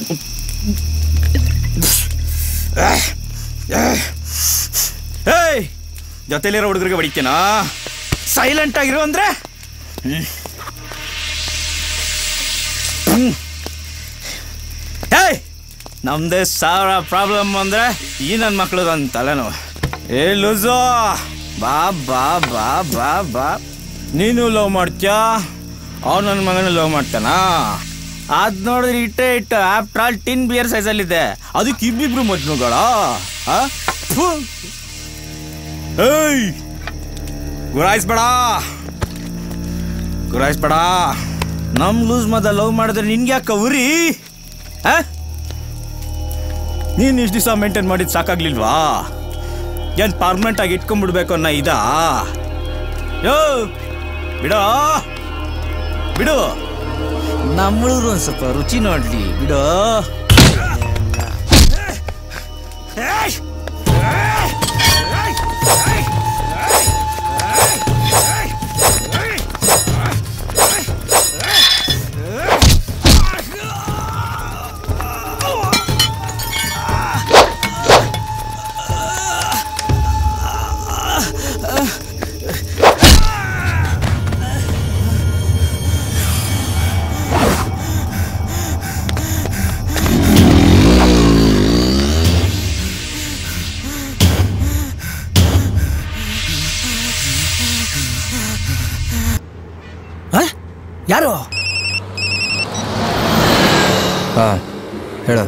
ಏಯ್ ಜೊತೆಲಿರೋ ಹುಡುಗರಿಗೆ ಹೊಡಿತೀನಾ ಸೈಲೆಂಟ್ ಆಗಿರು ಅಂದ್ರೆ ಹ್ಮ್. ಹ್ಮ್. ಏಯ್ ನಮ್ದೇ ಸಾವಿರ ಪ್ರಾಬ್ಲಮ್ ಅಂದ್ರೆ ಈ ನನ್ನ ಮಕ್ಳದೊಂದು ತಲೆನೋವು ಏ ಲೂಸು ಬಾ ಬಾ ಬಾ ಬಾ ಬಾ ನೀನು ಲವ್ ಮಾಡ್ತೀಯಾ ಅವ್ನು ನನ್ನ ಮಗನ ಲವ್ ಮಾಡ್ತಾನಾ ಅದ್ ನೋಡಿದ್ರೆ ಇಟ್ಟೆ ಇಟ್ಟು ಆಫ್ಟರ್ ಆಲ್ ಟಿನ್ ಬಿಯರ್ ಸೈಜಲ್ಲಿದೆ ಅದಕ್ಕೆ ಇಬ್ಬಿಬ್ರು ಮಜ್ನುಗಳ ಏಯ್ ಗುರಾಯಿಸ್ಬೇಡ ಗುರಾಯಿಸ್ಬೇಡ ನಮ್ ಲೂಸ್ ಮದ ಲವ್ ಮಾಡಿದ್ರೆ ನಿನ್ಗೆ ಯಾಕ ಉರಿ ಆ? ನೀನ್ ಇಷ್ಟು ದಿವಸ ಮೇಂಟೈನ್ ಮಾಡಿದ್ ಸಾಕಾಗ್ಲಿಲ್ವಾ ಏನ್ ಪರ್ಮನೆಂಟ್ ಆಗಿ ಇಟ್ಕೊಂಡ್ಬಿಡ್ಬೇಕು ಅನ್ನೋ ಇದಾ ಯೋ ಬಿಡೋ ಬಿಡು ನಮ್ಮ ಹುಡುಗರು ಒಂದ್ ಸ್ವಲ್ಪ ರುಚಿ ನೋಡ್ಲಿ ಬಿಡು ಯಾರು ಹಾ ಹೇಳು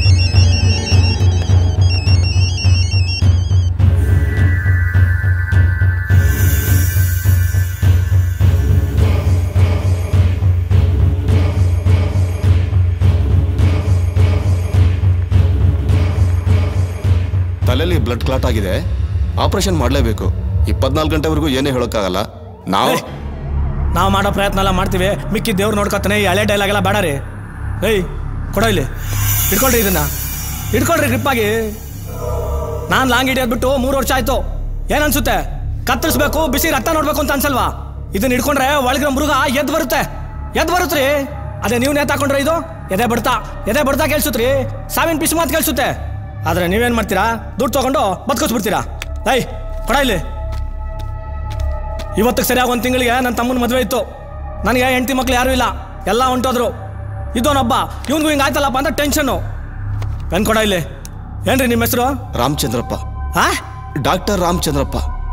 ತಲೆಯಲ್ಲಿ ಬ್ಲಡ್ ಕ್ಲಾಟ್ ಆಗಿದೆ ಆಪರೇಷನ್ ಮಾಡಲೇಬೇಕು ಇಪ್ಪತ್ನಾಲ್ಕು ಗಂಟೆವರೆಗೂ ಏನೇ ಹೇಳೋಕ್ಕಾಗಲ್ಲ ನಾವು ನಾವು ಮಾಡೋ ಪ್ರಯತ್ನ ಎಲ್ಲ ಮಾಡ್ತೀವಿ ಮಿಕ್ಕಿ ದೇವ್ರು ನೋಡ್ಕೊತಾನೆ ಈ ಹಳೆ ಡೈಲಾಗ್ ಎಲ್ಲ ಬೇಡ ರೀ ಏಯ್ ಕೊಡೋ ಇಲ್ಲಿ ಇಟ್ಕೊಳ್ರಿ ಇದನ್ನ ಇಟ್ಕೊಳ್ರಿ ಗ್ರಿಪ್ಪಾಗಿ ನಾನು ಲಾಂಗ್ ಹಿಡಿಯೋದು ಬಿಟ್ಟು ಮೂರು ವರ್ಷ ಆಯ್ತು ಏನ್ ಅನ್ಸುತ್ತೆ ಕತ್ತರಿಸ್ಬೇಕು ಬಿಸಿ ರಕ್ತ ನೋಡ್ಬೇಕು ಅಂತ ಅನ್ಸಲ್ವಾ ಇದನ್ನ ಹಿಡ್ಕೊಂಡ್ರೆ ಒಳಗಿರೋ ಮೃಗ ಎದ್ದು ಬರುತ್ತೆ ಎದ್ದು ಬರುತ್ತ್ರಿ ಅದೇ ನೀವು ನೇತಾಕೊಂಡ್ರೆ ಇದು ಎದೆ ಬಡ್ತಾ ಎದೆ ಬಡ್ತಾ ಕೇಳಿಸುತ್ರಿ ಸಾವಿನ ಪಿಸು ಮಾತು ಕೇಳಿಸುತ್ತೆ ಆದ್ರೆ ನೀವೇನ್ ಮಾಡ್ತೀರಾ ದುಡ್ಡು ತಗೊಂಡು ಬದುಕಿಸ್ಬಿಡ್ತೀರಾ ಏಯ್ ಕೊಡ ಇಲ್ಲಿ ಇವತ್ತಿಗೆ ಸರಿಯಾಗಿ ಒಂದು ತಿಂಗಳಿಗೆ ನನ್ನ ತಮ್ಮನ ಮದುವೆ ಇತ್ತು ನನಗೆ ಹೆಂಡತಿ ಮಕ್ಳು ಯಾರೂ ಇಲ್ಲ ಎಲ್ಲ ಹೊಂಟೋದ್ರು ಇದೋನೊಬ್ಬ ಇವನ್ಗೂ ಹಿಂಗೆ ಆಯ್ತಲ್ಲಪ್ಪ ಅಂತ ಟೆನ್ಷನ್ನು ಪೆನ್ ಕೊಡ ಇಲ್ಲಿ ಏನ್ರಿ ನಿಮ್ಮ ಹೆಸರು ರಾಮಚಂದ್ರಪ್ಪ ಆ doctor Ramachandrappa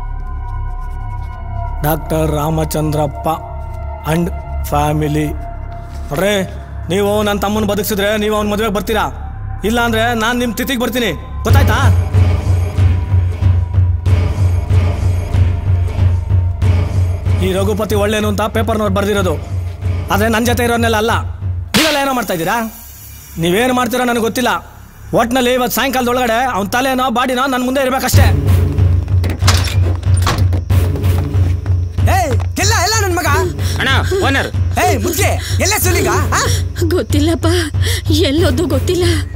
doctor Ramachandrappa and family ನೋಡ್ರಿ ನೀವು ನನ್ನ ತಮ್ಮನ ಬದುಕಿಸಿದ್ರೆ ನೀವು ಅವ್ನ ಮದುವೆಗೆ ಬರ್ತೀರಾ ಇಲ್ಲ ಅಂದ್ರೆ ನಾನು ನಿಮ್ಮ ತಿಥಿಗೆ ಬರ್ತೀನಿ ಗೊತ್ತಾಯ್ತಾ ಈ ರಘುಪತಿ ಒಳ್ಳೇನು ಅಂತ ಪೇಪರ್ನವ್ರು ಬರ್ದಿರೋದು ಆದರೆ ನನ್ನ ಜೊತೆ ಇರೋನೆಲ್ಲ ಅಲ್ಲ ನೀವೆಲ್ಲ ಏನೋ ಮಾಡ್ತಾ ಇದ್ದೀರಾ ನೀವೇನು ಮಾಡ್ತೀರೋ ನನಗೆ ಗೊತ್ತಿಲ್ಲ ಒಟ್ನಲ್ಲಿ ಇವತ್ತು ಸಾಯಂಕಾಲದೊಳಗಡೆ ಅವ್ನ ತಲೆನೋ ಬಾಡಿನೋ ನನ್ನ ಮುಂದೆ ಇರಬೇಕಷ್ಟೇ ಏಯ್ ಎಲ್ಲ ಎಲ್ಲ ನನ್ನ ಮಗ ಅಣ್ಣ ಓನರ್ ಏಯ್ ಮುದ್ಕೆ ಎಲ್ಲ ಸುಲಿಗ ಗೊತ್ತಿಲ್ಲಪ್ಪ ಎಲ್ಲೋದು ಗೊತ್ತಿಲ್ಲ